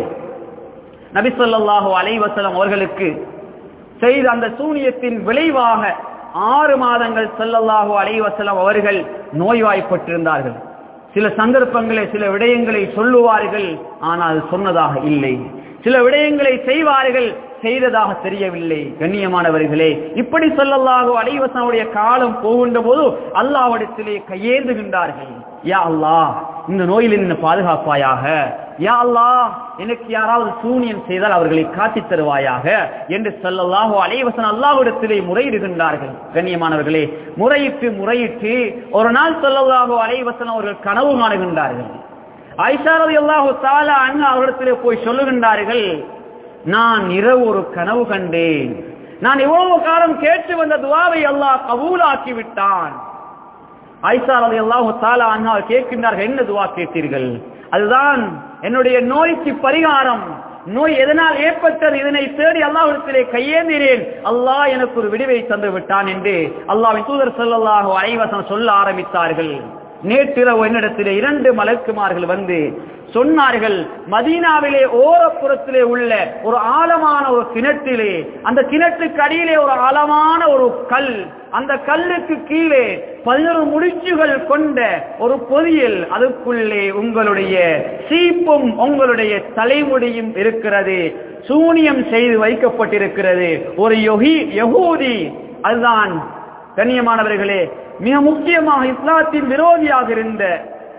நபி ஸல்லல்லாஹு அலைஹி வஸல்லம் அவர்களுக்கு செய்த அந்த சூனியத்தின் விளைவாக ஆறு மாதங்கள் ஸல்லல்லாஹு அலைஹி வஸல்லம் அவர்கள் நோய்வாய்ப்பட்டிருந்தார்கள் சில சந்தர்ப்பங்களை சில விடயங்களை சொல்லுவார்கள் ஆனால் சொன்னதாக இல்லை சில விடயங்களை செய்வார்கள் செய்ததாக தெரியவில்லை கண்ணியமானவர்களே இப்படி சொல்லல்லாக அலைவசனுடைய காலம் போகின்ற போது அல்லாவிடத்திலே கையேந்துகின்றார்கள் யா அல்லாஹ் இந்த நோயில் என்ன பாதுகாப்பாயாக யா அல்லாஹ் எனக்கு யாராவது சூனியம் செய்தால் அவர்களை காட்டித் தருவாயாக என்று சொல்லல்லாஹோ அலைவசன் அல்லாஹ்விடத்திலே முறையிடுகின்றார்கள் கண்ணியமானவர்களே முறையிட்டு முறையிட்டு ஒரு நாள் சொல்லல்லாஹோ அலைவசன் அவர்கள் கனவு காணுகின்றார்கள் ஐஷாரதி அல்லாஹு தாலா அண்ணா அவரிடத்திலே போய் சொல்லுகின்றார்கள் நான் இரவு ஒரு கனவு கண்டேன் நான் இவ்வளவு காலம் கேட்டு வந்த துவாவை அல்லாஹ் கபூலாக்கி விட்டான் ஐசார் அலி அல்லாஹு தாலா அண்ணா கேட்கின்றார்கள் என்ன துவா கேட்டீர்கள் அதுதான் என்னுடைய நோய்க்கு பரிகாரம் நோய் எதனால் ஏற்பட்டது இதனை தேடி அல்லாஹிடத்திலே கையேந்தினேன் அல்லாஹ் எனக்கு ஒரு விடுவை தந்து விட்டான் என்று அல்லாவின் தூதர் சொல்லல்லாஹு ஐவசம் சொல்ல ஆரம்பித்தார்கள் நேற்றிரவு என்னிடத்திலே இரண்டு மலக்குமார்கள் வந்து சொன்னார்கள் மதீனாவிலே ஓரப்புறத்திலே உள்ள ஒரு ஆழமான ஒரு கிணற்றிலே அந்த கிணற்றுக்கு அடியிலே ஒரு ஆழமான ஒரு கல் அந்த கல்லுக்கு கீழே பதினொரு முடிச்சுகள் கொண்ட ஒரு பொதியில் அதுக்குள்ளே உங்களுடைய சீப்பும் உங்களுடைய தலைமுடியும் இருக்கிறது சூனியம் செய்து வைக்கப்பட்டிருக்கிறது ஒரு யொகி யகூதி அதுதான் கண்ணியமானவர்களே மிக முக்கியமாக இஸ்லாத்தின் விரோதியாக இருந்த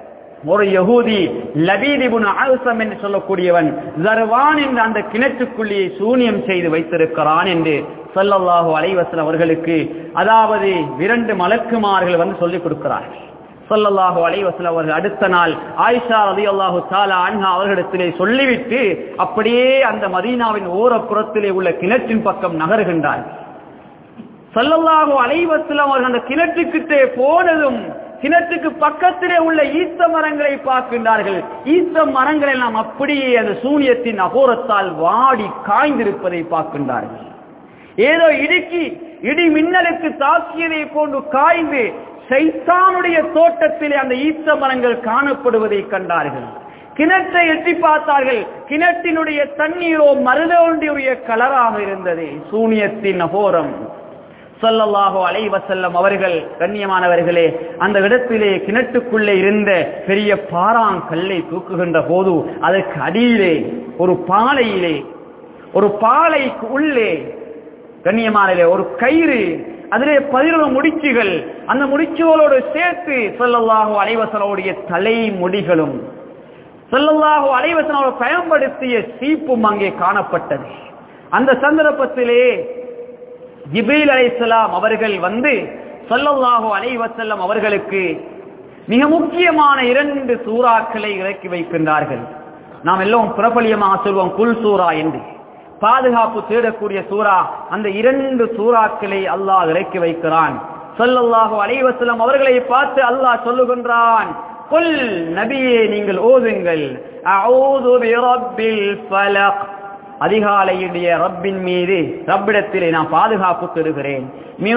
ஒரு யகூதி லபீதிபுன் ஆயுசம் என்று சொல்லக்கூடியவன் ஜர்வான் என்ற அந்த கிணற்றுக்குள்ளியை சூனியம் செய்து வைத்திருக்கிறான் என்று சொல்லல்லாஹு அலைவசன் அவர்களுக்கு அதாவது இரண்டு மலக்குமார்கள் வந்து சொல்லிக் கொடுக்கிறார்கள் சொல்லல்லாஹு அலைவசல் அவர்கள் அடுத்த நாள் ஆயிஷா ரதி அல்லாஹு தாலா அன்ஹா அவர்களிடத்திலே சொல்லிவிட்டு அப்படியே அந்த மதீனாவின் ஓரப்புறத்திலே உள்ள கிணற்றின் பக்கம் நகர்கின்றார்கள் சல்லல்லாஹு அலைவசலம் அவர்கள் அந்த கிணற்றுக்கிட்டே போனதும் கிணற்றுக்கு பக்கத்திலே உள்ள ஈத்த மரங்களை பார்க்கின்றார்கள் ஈத்த மரங்கள் எல்லாம் அப்படியே அந்த சூனியத்தின் அகோரத்தால் வாடி காய்ந்திருப்பதை பார்க்கின்றார்கள் ஏதோ இடுக்கி இடி மின்னலுக்கு தாக்கியதை போன்று காய்ந்து சைத்தானுடைய தோட்டத்திலே அந்த ஈத்த மரங்கள் காணப்படுவதை கண்டார்கள் கிணற்றை எட்டி பார்த்தார்கள் கிணற்றினுடைய தண்ணீரோ மருதோண்டியுடைய கலராக இருந்தது சூனியத்தின் அகோரம் சொல்லல்லாஹோ அலைவசல்லம் அவர்கள் கண்ணியமானவர்களே அந்த இடத்திலே கிணற்றுக்குள்ளே இருந்த பெரிய பாறாங்கல்லை தூக்குகின்ற போது அதற்கு அடியிலே ஒரு பாலையிலே ஒரு பாலைக்கு உள்ளே கண்ணியமானே ஒரு கயிறு அதிலே பதினொரு முடிச்சுகள் அந்த முடிச்சுகளோடு சேர்த்து சொல்லல்லாஹோ அலைவசனோடைய தலை முடிகளும் சொல்லல்லாஹோ அலைவசனோடு பயன்படுத்திய சீப்பும் அங்கே காணப்பட்டது அந்த சந்தர்ப்பத்திலே ஜிபீல் அலைசலாம் அவர்கள் வந்து சொல்லல்லாஹோ அலைவசல்லம் அவர்களுக்கு மிக முக்கியமான இரண்டு சூறாக்களை இறக்கி வைக்கின்றார்கள் நாம் எல்லாம் பிரபலியமாக சொல்வோம் குல் சூரா என்று பாதுகாப்பு தேடக்கூடிய சூரா அந்த இரண்டு சூறாக்களை அல்லாஹ் இறக்கி வைக்கிறான் சொல்லல்லாஹோ அலைவசல்லம் அவர்களை பார்த்து அல்லாஹ் சொல்லுகின்றான் குல் நபியே நீங்கள் ஓதுங்கள் அஊது பிரப்பில் ஃபலக் அதிகாலையுடைய ரப்பின் மீது ரப்பிடத்திலே நான் பாதுகாப்பு பெறுகிறேன்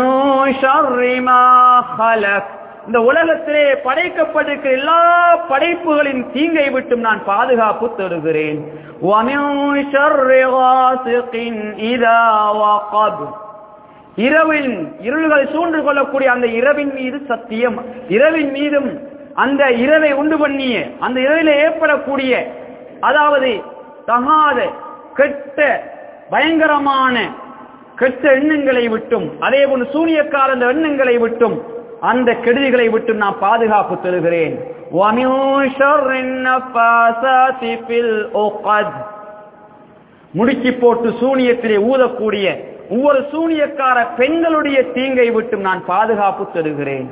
இந்த உலகத்திலே படைக்கப்பட்டிருக்கிற எல்லா படைப்புகளின் தீங்கை விட்டும் நான் பாதுகாப்பு தருகிறேன் இரவின் இருள்கள் சூழ்ந்து கொள்ளக்கூடிய அந்த இரவின் மீது சத்தியம் இரவின் மீதும் அந்த இரவை உண்டு பண்ணிய அந்த இரவிலே ஏற்படக்கூடிய அதாவது தகாத கெட்ட பயங்கரமான கெட்ட எண்ணங்களை விட்டும் அதே போன்று சூனியக்கார அந்த எண்ணங்களை விட்டும் அந்த கெடுதிகளை விட்டும் நான் பாதுகாப்பு தருகிறேன் முடிச்சு போட்டு சூனியத்திலே ஊதக்கூடிய ஒவ்வொரு சூனியக்கார பெண்களுடைய தீங்கை விட்டும் நான் பாதுகாப்பு தருகிறேன்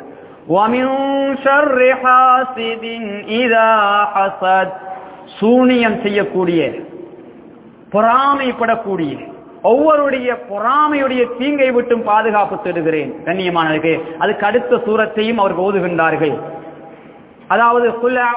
சூனியம் செய்யக்கூடிய பொறாமைப்படக்கூடிய ஒவ்வொருடைய பொறாமையுடைய தீங்கை விட்டும் பாதுகாப்பு தருகிறேன் கண்ணியமானவர்களே அதுக்கு அடுத்த சூரத்தையும் அவர்கள் ஓதுகின்றார்கள் அதாவது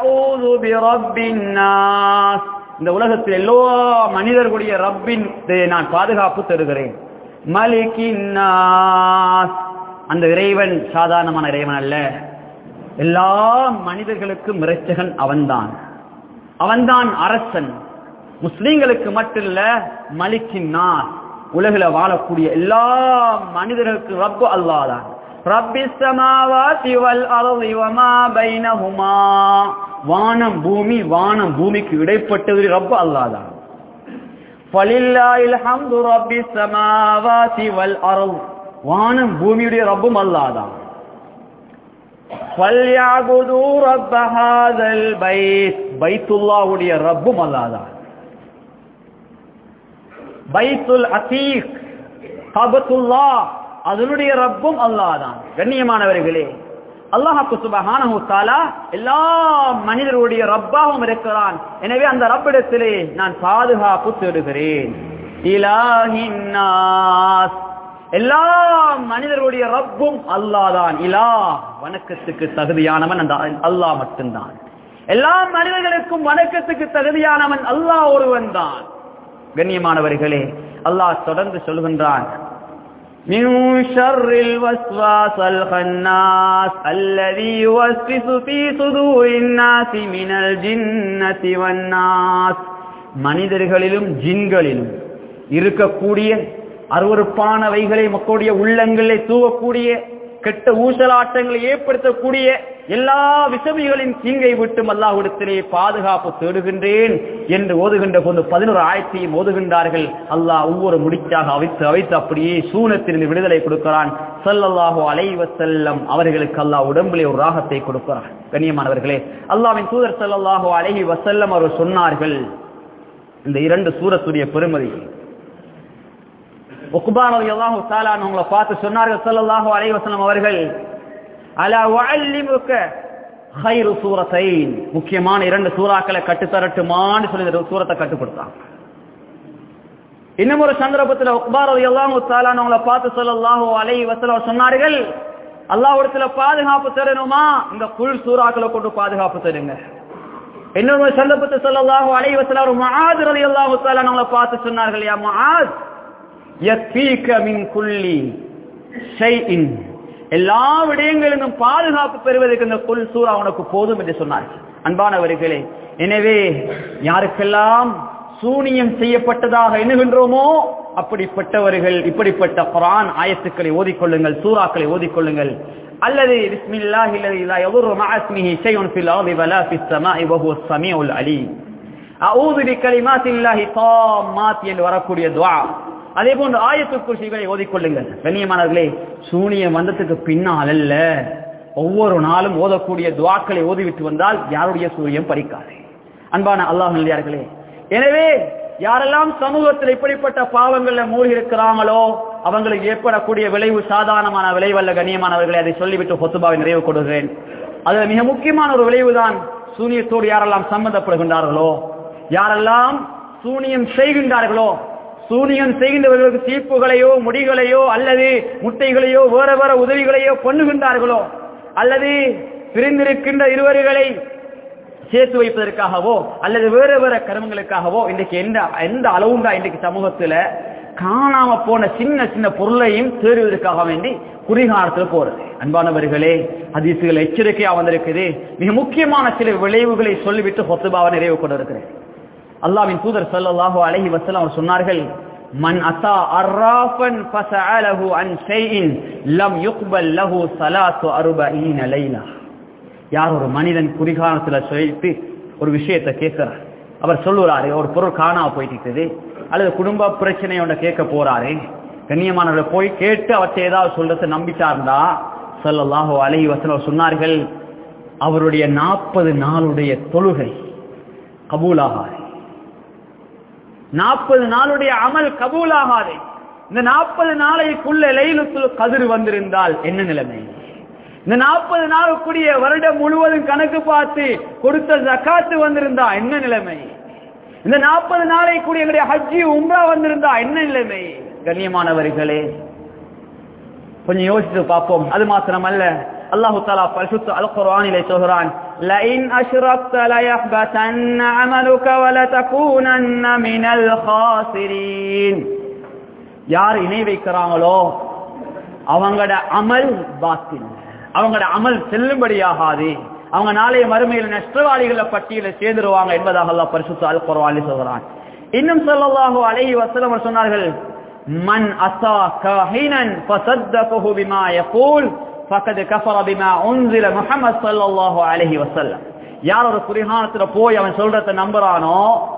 இந்த உலகத்தில் எல்லா மனிதர்களுடைய ரப்பின் நான் பாதுகாப்பு தருகிறேன் மலிக்கின்னாஸ் அந்த இறைவன் சாதாரணமான இறைவன் அல்ல எல்லா மனிதர்களுக்கும் இறைச்சகன் அவன்தான் அவன்தான் அரசன் முஸ்லீம்களுக்கு மட்டுமல்ல மலிக்கின்னா உலகில வாழக்கூடிய எல்லா மனிதர்களுக்கு ரப்பு அல்லாதான் ரப்பி சமாவாதி வல் அர்தி வமா பைனஹுமா வானம் பூமி வானம் பூமிக்கு இடைப்பட்டது ரப்பு அல்லாதான் ஃபலில்லாஹில் ஹம்து ரப்பி சமாவாதி வல் அர்தி வானம் பூமியுடைய ரப்பும் அல்லாதான் ஃபல்யஅபுது ரப்ப ஹாதல் பைத் பைத்துல்லாஹ்வுடைய ரப்பும் அல்லாதான் பைத்துல் அத்தீக் கபத்துல்லா அதனுடைய ரப்பும் அல்லாதான் கண்ணியமானவர்களே அல்லாஹாக்கு சுபஹானஹு தஆலா எல்லா மனிதருடைய ரப்பாகவும் இருக்கிறான் எனவே அந்த ரப்பிடத்திலே நான் பாதுகாப்பு தேடுகிறேன் இலாஹின் நாஸ் எல்லா மனிதர்களுடைய ரப்பும் அல்லாதான் இலா வணக்கத்துக்கு தகுதியானவன் அந்த அல்லாஹ் மட்டும்தான் எல்லா மனிதர்களுக்கும் வணக்கத்துக்கு தகுதியானவன் அல்லாஹ் ஒருவன் தான் கண்ணியமானவர்களே அல்லாஹ் தொடர்ந்து சொல்கின்றான் من شر الوسواس الخناس الذي يوسوس في صدور الناس من الجنة والناس மனிதர்களிலும் ஜின்களிலும் இருக்கக்கூடிய அருவறுப்பானவைகளை மக்களுடைய உள்ளங்களை தூவக்கூடிய கெட்ட ஊசலாட்டங்களை ஏற்படுத்தக்கூடிய எல்லா விசமிகளின் தீங்கை விட்டும் அல்லாஹ்விடத்திலே பாதுகாப்பு தேடுகின்றேன் என்று ஓதுகின்ற போது பதினோரு ஆயத்தையும் ஓதுகின்றார்கள் அல்லாஹ் ஒவ்வொரு முடிச்சாக அவைத்து அவைத்து அப்படியே சூனத்திலிருந்து விடுதலை கொடுக்கிறான் ஸல்லல்லாஹு அலைஹி வஸல்லம் அவர்களுக்கு அல்லாஹ் உடம்பிலே ஒரு ராகத்தை கொடுக்கிறான் கண்ணியமானவர்களே அல்லாஹ்வின் தூதர் ஸல்லல்லாஹு அலைஹி வஸல்லம் அவர் சொன்னார்கள் இந்த இரண்டு சூரத்துடைய பெருமதி உக்பான் ரலியல்லாஹு தஆலா அவங்களை பார்த்து சொன்னார்கள் ஸல்லல்லாஹு அலைஹி வஸல்லம் அவர்கள் அலா வஅல்லிமுக கைரு சூரத்தைன் முக்கியமான இரண்டு சூறாக்களை கட்டுத்தரட்டுமான்னு சொல்லி இந்த சூரத்தை கட்டுப்படுத்தாங்க இன்னும் ஒரு சந்தர்ப்பத்தில் உக்பார் ரலியல்லாஹு தஆலா அவங்களை பார்த்து ஸல்லல்லாஹு அலைஹி வஸல்லம் சொன்னார்கள் அல்லாஹ்விடத்துல பாதுகாப்பு தரணுமா இந்த குல் சூறாக்களை கொண்டு பாதுகாப்பு தருங்க இன்னொரு சந்தர்ப்பத்தில் ஸல்லல்லாஹு அலைஹி வஸல்லம் முஆத் ரலியல்லாஹு தஆலா அவங்களை பார்த்து சொன்னார்கள் யா முஆத் யக்ஃபீக மின் குல்லி ஷைஇன் எல்லா விடயங்களிலும் பாதுகாப்பு பெறுவதற்கு இந்த குல் சூரா உனக்கு போதும் என்று சொன்னார்கள் அன்பானவர்களே எனவே யாருக்கெல்லாம் சூனியம் செய்யப்பட்டதாக எண்ணுகின்றோமோ அப்படிப்பட்டவர்கள் இப்படிப்பட்ட குரான் ஆயத்துக்களை ஓதிக்கொள்ளுங்கள் சூறாக்களை ஓதிக்கொள்ளுங்கள் அல்லது பிஸ்மில்லாஹி அல்லதி லா யதுர்ரு மஅ இஸ்மிஹி ஷைஉன் ஃபில் அர்தி வலா ஃபிஸ் ஸமாஇ வஹுவ ஸமீஉல் அலீம் அஊது பிகலிமாத்தில்லாஹி தாம்மாத் என்று வரக்கூடிய துஆ அதே போன்று ஆயத்துக்குள் சிகளை ஓதிக்கொள்ளுங்கள் கண்ணியமானவர்களே சூனியம் வந்ததுக்கு பின்னால் அல்ல ஒவ்வொரு நாளும் ஓதக்கூடிய துவாக்களை ஓதிவிட்டு வந்தால் யாருடைய சூரியம் பறிக்காது அன்பான அல்லாஹ் நல்லியார்களே எனவே யாரெல்லாம் சமூகத்தில் இப்படிப்பட்ட பாவங்கள்ல மூழ்கி இருக்கிறாங்களோ அவங்களுக்கு ஏற்படக்கூடிய விளைவு சாதாரணமான விளைவல்ல கண்ணியமானவர்களை அதை சொல்லிவிட்டு ஹொத்துபாவை நிறைவு கொடுக்கிறேன் அது மிக முக்கியமான ஒரு விளைவுதான் சூனியத்தோடு யாரெல்லாம் சம்பந்தப்படுகின்றார்களோ யாரெல்லாம் சூனியம் செய்கின்றார்களோ சூனியம் செய்கின்றவர்களுக்கு தீப்புகளையோ முடிகளையோ அல்லது முட்டைகளையோ வேற வேற உதவிகளையோ பண்ணுகின்றார்களோ அல்லது பிரிந்திருக்கின்ற இருவர்களை சேர்த்து வைப்பதற்காகவோ அல்லது வேற வேற கருமங்களுக்காகவோ இன்றைக்கு எந்த எந்த அளவுண்டா இன்றைக்கு சமூகத்துல காணாம போன சின்ன சின்ன பொருளையும் தேடுவதற்காக வேண்டி குறிகாலத்தில் போறது அன்பானவர்களே அதிசுகள் எச்சரிக்கையா வந்திருக்குது மிக முக்கியமான சில விளைவுகளை சொல்லிவிட்டு ஹொத்துபாவை நிறைவு கொண்டிருக்கிறேன் அல்லாவின் தூதர் ஸல்லல்லாஹு அலைஹி வஸல்லம் அவர் சொன்னார்கள் மன் அத்தா அர்ராஃபன் ஃபஸஅலஹு அன் ஷைஇன் லம் யுக்பல் லஹு ஸலாத்து அர்பஈன லைலா யார் ஒரு மனிதன் குறிகாலத்துல சொல்லிட்டு ஒரு விஷயத்தை கேட்கிறார் அவர் சொல்லுறாரு ஒரு பொருள் காணாம போயிட்டு அல்லது குடும்ப பிரச்சனையோட கேட்க போறாரு கண்ணியமானவரை போய் கேட்டு அவற்றை ஏதாவது சொல்றதை நம்பிட்டார்ந்தா ஸல்லல்லாஹு அலைஹி வஸல்லம் சொன்னார்கள் அவருடைய நாற்பது நாளுடைய தொழுகை கபூலாகாது நாற்பது நாளுடைய அமல் கபூலாகாது இந்த நாற்பது நாளைக்குள்ள லைலுத்துல் கதிர் வந்திருந்தால் என்ன நிலைமை இந்த நாற்பது நாளுக்குரிய வருடம் முழுவதும் கணக்கு பார்த்து கொடுத்த ஜக்காத்து வந்திருந்தா என்ன நிலைமை இந்த நாற்பது நாளைக்குரிய எங்களுடைய ஹஜ்ஜி உம்ரா வந்திருந்தா என்ன நிலைமை கண்ணியமானவர்களே கொஞ்சம் யோசித்து பார்ப்போம் அது மாத்திரமல்ல அல்லாஹு தாலா பரிசுத்த அல் குர்ஆனிலே சொல்கிறான் لئن أشركت ليحبطن عملك ولتكونن من الخاسرين யார் இணை வைக்கிறாங்களோ அவங்களோட அமல் பாத்தில் அவங்களோட அமல் செல்லும்படியாகாது அவங்க நாளைய மறுமையில் நஷ்டவாளிகள பட்டியல சேர்ந்துருவாங்க என்பதாக அல்லாஹ் பரிசுத்த அல் குர்ஆனில் சொல்கிறான் இன்னும் ஸல்லல்லாஹு அலைஹி வஸல்லம் சொன்னார்கள் மன் அஸா காஹினன் ஃபஸத்தகஹு பிமா யகூல் ஃபகத் கஃபர பிமா உன்சில முஹம்மத் ஸல்லல்லாஹு அலைஹி வஸல்லம் யார் ஒரு குர்ஆனத்துல போய் அவன் சொல்றத நம்புறானோ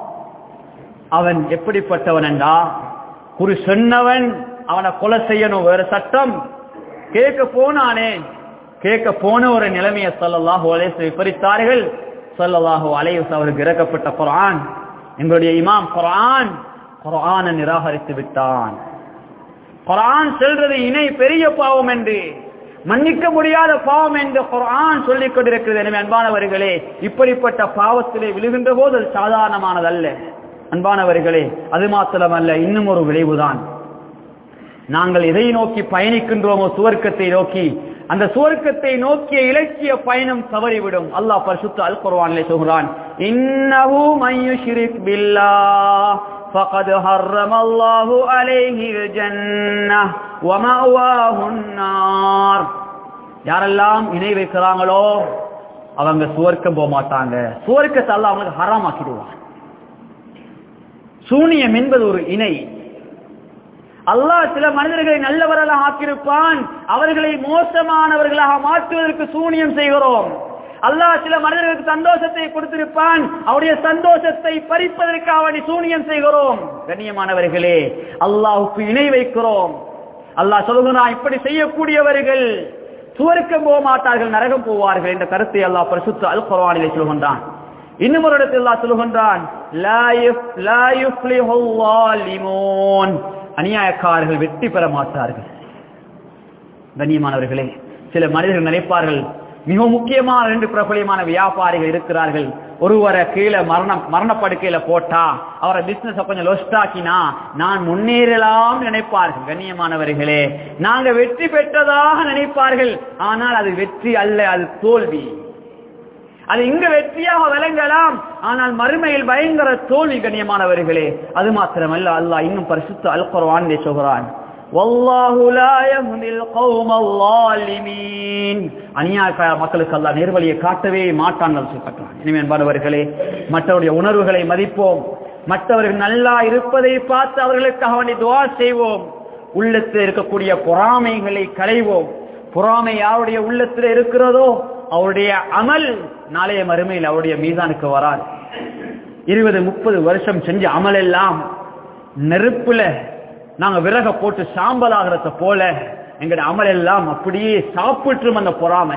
அவன் எப்படிப்பட்டவன் என்றா குறி சொன்னவன் அவனை கொலை செய்யணும் வேற சட்டம் கேட்க போனானே கேட்க போன ஒரு நிலைமையை சொல்லல்லாஹு அலைஹி விபரித்தார்கள் சொல்லல்லாஹு அலைஹி அவருக்கு இறக்கப்பட்ட குர்ஆன் எங்களுடைய இமாம் குர்ஆன் குர்ஆனை நிராகரித்து விட்டான் குர்ஆன் செல்றது இணை பெரிய பாவம் என்று மன்னிக்க முடியாத பாவம் என்று குர்ஆன் சொல்லிக் கொண்டிருக்கிறது எனவே அன்பானவர்களே இப்படிப்பட்ட பாவத்திலே விழுகின்ற போது அது சாதாரணமானதல்ல அன்பானவர்களே அது மாத்திரமல்ல இன்னும் ஒரு விளைவுதான் நாங்கள் எதை நோக்கி பயணிக்கின்றோமோ சுவர்க்கத்தை நோக்கி அந்த சுவர்க்கத்தை நோக்கிய இலக்கிய பயணம் தவறிவிடும் அல்லாஹ் பரிசுத்த அல் குர்ஆனிலே சொல்கிறான் இன்னஹு மய்யுஷ்ரிக் பில்லாஹ் فقد حرم الله عليه الجنة ومأواه النار யாரெல்லாம் இணை வைக்கிறாங்களோ அவங்க சுவர்க்கம் போக மாட்டாங்க சுவர்க்கத்தை அல்லாஹ் அவங்களுக்கு ஹராமாக்கிடுவான் சூனியம் என்பது ஒரு இணை அல்லாஹ் சில மனிதர்களை நல்லவர்களாக ஆக்கியிருப்பான் அவர்களை மோசமானவர்களாக மாற்றுவதற்கு சூனியம் செய்கிறோம் அல்லாஹ் சில மனிதர்களுக்கு சந்தோஷத்தை கொடுத்திருப்பான் அவருடைய சந்தோஷத்தை பறிப்பதற்காக வேண்டி சூனியம் செய்கிறோம் கண்ணியமானவர்களே அல்லாஹுக்கு இணை வைக்கிறோம் அல்லாஹ் சொல்லுகிறான் இப்படி செய்யக்கூடியவர்கள் சுவருக்கம் போக மாட்டார்கள் நரகம் போவார்கள் என்ற கருத்தை அல்லாஹ் பரிசுத்த அல் குர்ஆனிலே சொல்கின்றான் இன்னும் ஒரு இடத்தில் அல்லாஹ் சொல்கின்றான் லா யுஃப்- லா யுஃப்லிஹுல் ஸாலிமூன். அநியாயக்காரர்கள் வெற்றி பெற மாட்டார்கள் கண்ணியமானவர்களே சில மனிதர்கள் நினைப்பார்கள் மிக முக்கியமான ரெண்டு பிரபலியமான வியாபாரிகள் இருக்கிறார்கள் ஒருவரை கீழே மரணம் மரணப்படுக்கையில போட்டா அவரை பிசினஸ் கொஞ்சம் லொஸ்டாக்கினா நான் முன்னேறலாம் நினைப்பார்கள் கண்ணியமானவர்களே நாங்க வெற்றி பெற்றதாக நினைப்பார்கள் ஆனால் அது வெற்றி அல்ல அது தோல்வி அது இங்கு வெற்றியாக விளங்கலாம் ஆனால் மறுமையில் பயங்கர தோல்வி கண்ணியமானவர்களே அது மாத்திரமல்ல அல்லாஹ் இன்னும் பரிசுத்த அல் குர்ஆனிலே சொல்கிறான் வல்லாஹு லா யஹ்தில் கௌமல் லாலிமீன் அநியாய மக்களுக்கு அல்லாஹ் நேர்வழியை காட்டவே மாட்டான் சொல்லி காட்டுறான் எனவே அன்பானவர்களே மற்றவருடைய உணர்வுகளை மதிப்போம் மற்றவர்கள் நல்லா இருப்பதை பார்த்து அவர்களுக்காக வேண்டி துவா செய்வோம் உள்ளத்தில் இருக்கக்கூடிய பொறாமைகளை களைவோம் பொறாமை யாருடைய உள்ளத்தில் இருக்கிறதோ அவருடைய அமல் நாளைய மறுமையில் அவருடைய மீதானுக்கு வராது இருபது முப்பது வருஷம் செஞ்ச அமல் எல்லாம் நெருப்புல நாங்க விறக போட்டு சாம்பல் ஆகிறத போல எங்கட அமல் எல்லாம் அப்படியே சாப்பிட்டுரும் அந்த பொறாமை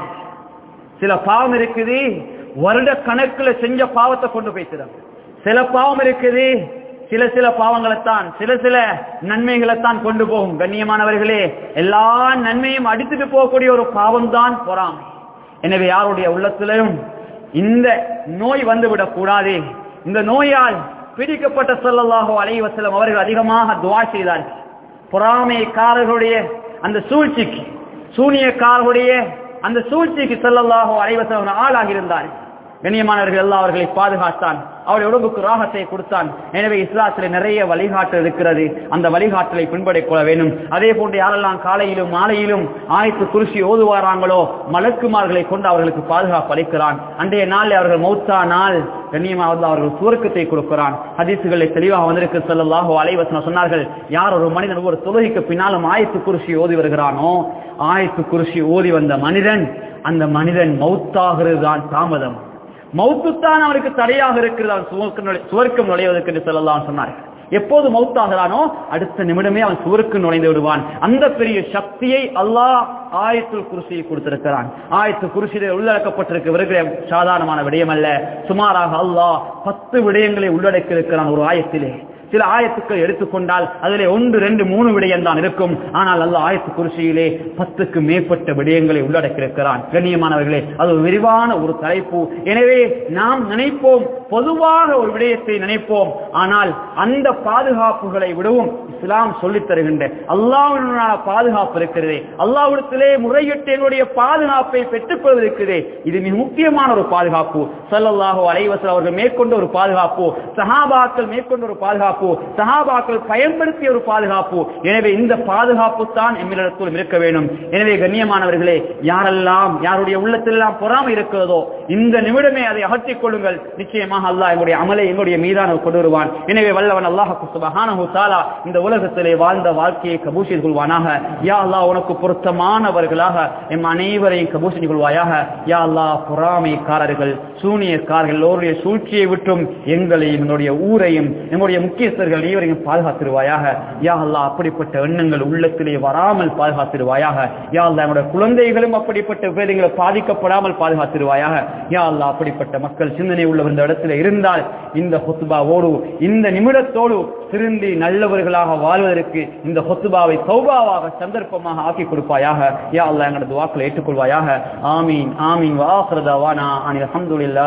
சில பாவம் இருக்குது வருட கணக்குல செஞ்ச பாவத்தை கொண்டு போய்த்திடும் சில பாவம் இருக்குது சில சில பாவங்களைத்தான் சில சில நன்மைகளைத்தான் கொண்டு போகும் கண்ணியமானவர்களே எல்லா நன்மையும் அடித்துட்டு போகக்கூடிய ஒரு பாவம் தான் பொறாமை எனவே யாருடைய உள்ளத்திலும் இந்த நோய் வந்துவிடக் கூடாது இந்த நோயால் பிடிக்கப்பட்ட ஸல்லல்லாஹு அலைஹி வஸல்லம் அவர்கள் அதிகமாக துஆ செய்தார்கள் பொறாமைக்காரர்களுடைய அந்த சூழ்ச்சிக்கு சூனியக்காரர்களுடைய அந்த சூழ்ச்சிக்கு ஸல்லல்லாஹு அலைஹி வஸல்லம் ஆளாகி இருந்தார்கள் கண்ணியமானவர்கள் எல்லாம் அவர்களை பாதுகாத்தான் அவருடைய உடம்புக்கு ராகத்தை கொடுத்தான் எனவே இஸ்லாத்திலே நிறைய வழிகாட்டு இருக்கிறது அந்த வழிகாட்டலை பின்பற்றிக் கொள்ள வேண்டும் அதே போன்று யாரெல்லாம் காலையிலும் மாலையிலும் ஆயத்து குருசி ஓதுவாராங்களோ மலக்குமார்களை கொண்டு அவர்களுக்கு பாதுகாப்பு அளிக்கிறான் அன்றைய நாளில் அவர்கள் மௌத்தா நாள் கண்ணியமாக வந்து அவர்கள் சுவர்க்கத்தை கொடுக்கிறான் ஹதீசுகளை தெளிவாக வந்திருக்கு ஸல்லல்லாஹு அலைஹி வஸல்லம் சொன்னார்கள் யார் ஒரு மனிதன் ஒவ்வொரு தொழுகைக்கு பின்னாலும் ஆயத்து குருசி ஓதி வருகிறானோ ஆயத்து குருசி ஓதி வந்த மனிதன் அந்த மனிதன் மௌத்தாகிறது தான் தாமதம் மௌத்துத்தான் அவனுக்கு தடையாக இருக்கிறது அவன் சுவர்க்கம் நுழை- சுவர்க்கம் நுழைவதற்கு என்று சொல்லலாம் சொன்னார்கள் எப்போது மௌத்தாகிறானோ அடுத்த நிமிடமே அவன் சுவருக்கு நுழைந்து விடுவான் அந்த பெரிய சக்தியை அல்லாஹ் ஆயத்துல் குருசியை கொடுத்திருக்கிறான் ஆயத்து குருசியில் உள்ளடக்கப்பட்டிருக்க விருகிற சாதாரணமான விடயம் அல்ல சுமாராக அல்லாஹ் பத்து விடயங்களை உள்ளடக்கி இருக்கிறான் ஒரு ஆயத்திலே சில ஆயத்துக்கள் எடுத்துக்கொண்டால் அதிலே ஒன்று ரெண்டு மூணு விடயம் தான் இருக்கும் ஆனால் அல்ல ஆயத்து குருசியிலே பத்துக்கு மேற்பட்ட விடயங்களை உள்ளடக்கியிருக்கிறான் கண்ணியமானவர்களே அது ஒரு விரிவான ஒரு தலைப்பு எனவே நாம் நினைப்போம் பொதுவாக ஒரு விடயத்தை நினைப்போம் ஆனால் அந்த பாதுகாப்புகளை விடவும் இஸ்லாம் சொல்லித் தருகின்ற அல்லாஹ்வினுடைய பாதுகாப்பு இருக்கிறதே அல்லாஹ்விடத்திலே முறையிட்டு என்னுடைய பாதுகாப்பை பெற்றுக் கொள்வதற்கிறதே இது மிக முக்கியமான ஒரு பாதுகாப்பு ஸல்லல்லாஹு அலைஹி வஸல்லம் அவர்கள் மேற்கொண்ட ஒரு பாதுகாப்பு சஹாபாக்கள் மேற்கொண்ட ஒரு பாதுகாப்பு சஹாபாக்கள் பயன்படுத்திய ஒரு பாதுகாப்பு எனவே இந்த பாதுகாப்பு தான் எம்மிடத்திலும் இருக்க வேண்டும் எனவே கண்ணியமானவர்களே யாரெல்லாம் யாருடைய உள்ளத்திலெல்லாம் பொறாமை இருக்கிறதோ இந்த நிமிடமே அதை அகற்றிக் கொள்ளுங்கள் நிச்சயமாக அல்லாஹ் எங்களுடைய அமலை எங்களுடைய மீதான கொண்டு வருவான் எனவே வல்லவன் அல்லாஹு சுபஹானஹு தஆலா இந்த உலகத்திலே வாழ்ந்த வாழ்க்கையை கபூல் செய்து கொள்வானாக யா அல்லாஹ் உனக்கு பொருத்தமானவர்களாக எம் அனைவரையும் கபூல் செய்து கொள்வாயாக யா அல்லாஹ் பொறாமைக்காரர்கள் சூனியக்காரர்கள் எல்லோருடைய சூழ்ச்சியை விட்டும் எங்களையும் எங்களுடைய ஊரையும் எங்களுடைய முக்கியஸ்தர்கள் அனைவரையும் பாதுகாத்திருவாயாக யா அல்லாஹ் அப்படிப்பட்ட எண்ணங்கள் உள்ளத்திலே வராமல் பாதுகாத்திருவாயாக யா அல்லாஹ் எங்களுடைய குழந்தைகளும் அப்படிப்பட்ட வேலைகளை பாதிக்கப்படாமல் பாதுகாத்திருவாயாக யா அல்லாஹ் அப்படிப்பட்ட மக்கள் சிந்தனை உள்ளவர் இந்த இடத்துல இருந்தால் இந்த ஹொத்துபாவோடு இந்த நிமிடத்தோடு திருந்தி நல்லவர்களாக வாழ்வதற்கு இந்த ஹொத்துபாவை சௌபாவாக சந்தர்ப்பமாக ஆக்கி கொடுப்பாயாக யா அல்லாஹ் எங்களது வாக்களை ஏற்றுக்கொள்வாயாக ஆமீன் ஆமீன் வாஹ்ரதவானா அனில் அல்ஹம்துலில்லாஹ்